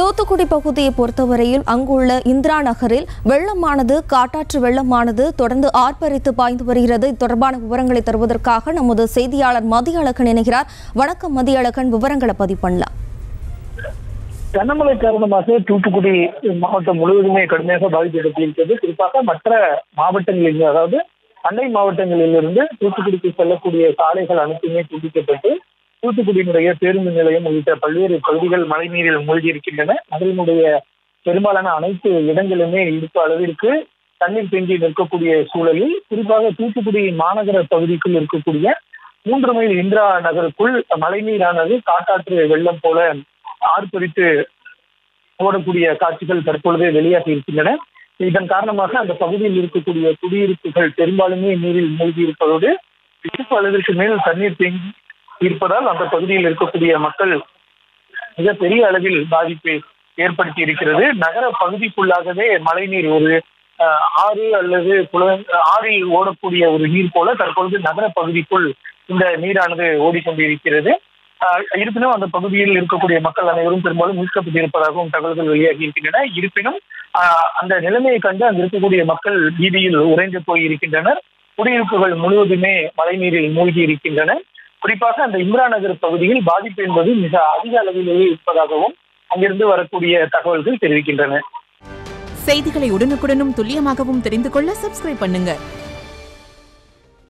தூத்துக்குடி பகுதியை பொறுத்தவரையில் அங்குள்ள இந்திரா நகரில் வெள்ளமானது காட்டாற்று வெள்ளமானது தொடர்ந்து ஆர்ப்பரித்து பாய்ந்து வருகிறது இது தொடர்பான விவரங்களை தருவதற்காக நமது செய்தியாளர் மதியழகன் இணைகிறார் வணக்கம் மதியழகன் விவரங்களை பதிவு பண்ணலாம் கனமழை காரணமாக தூத்துக்குடி மாவட்டம் முழுவதுமே கடுமையாக பாதிக்கப்பட்டிருக்கிறது குறிப்பாக மற்ற மாவட்டங்களில் அதாவது அண்டை மாவட்டங்களிலிருந்து தூத்துக்குடிக்கு செல்லக்கூடிய சாலைகள் அனைத்துமே துண்டிக்கப்பட்டு தூத்துக்குடியினுடைய பேருந்து நிலையம் உள்ளிட்ட பல்வேறு பகுதிகள் மழைநீரில் மூழ்கி இருக்கின்றன நகரினுடைய பெரும்பாலான அனைத்து இடங்களுமே இருப்பு அளவிற்கு தண்ணீர் தேங்கி நிற்கக்கூடிய சூழலில் குறிப்பாக தூத்துக்குடி மாநகர பகுதிக்குள் இருக்கக்கூடிய மூன்று மைல் இந்திரா நகருக்குள் மழைநீரானது காட்டாற்று வெள்ளம் போல ஆர்ப்பரித்து ஓடக்கூடிய காட்சிகள் தற்பொழுது வெளியாகி இருக்கின்றன இதன் காரணமாக அந்த பகுதியில் இருக்கக்கூடிய குடியிருப்புகள் பெரும்பாலுமே நீரில் மூழ்கி இருப்பதோடு இருப்பு அளவிற்கு மேல் தண்ணீர் தேங்கி இருப்பதால் அந்த பகுதியில் இருக்கக்கூடிய மக்கள் மிக பெரிய அளவில் பாதிப்பை ஏற்படுத்தி இருக்கிறது நகர பகுதிக்குள்ளாகவே மழைநீர் ஒரு அஹ், ஆறு அல்லது குள ஆறில் ஓடக்கூடிய ஒரு நீர் போல தற்பொழுது நகர பகுதிக்குள் இந்த நீரானது ஓடிக்கொண்டிருக்கிறது ஆஹ் இருப்பினும் அந்த பகுதியில் இருக்கக்கூடிய மக்கள் அனைவரும் பெரும்பாலும் மீட்கப்பட்டிருப்பதாகவும் தகவல்கள் வெளியாகி இருக்கின்றன இருப்பினும் ஆஹ் அந்த நிலைமையை கண்டு அங்கு இருக்கக்கூடிய மக்கள் வீதியில் உறைந்து போய் இருக்கின்றனர் குடியிருப்புகள் முழுவதுமே மழைநீரில் மூழ்கி இருக்கின்றன குறிப்பாக அந்த இம்ரா நகர் பகுதியில் பாதிப்பு என்பது மிக அதிக அளவிலேயே இருப்பதாகவும் அங்கிருந்து வரக்கூடிய தகவல்கள் தெரிவிக்கின்றன செய்திகளை உடனுக்குடனும் துல்லியமாகவும் தெரிந்து கொள்ள சப்ஸ்கிரைப் பண்ணுங்க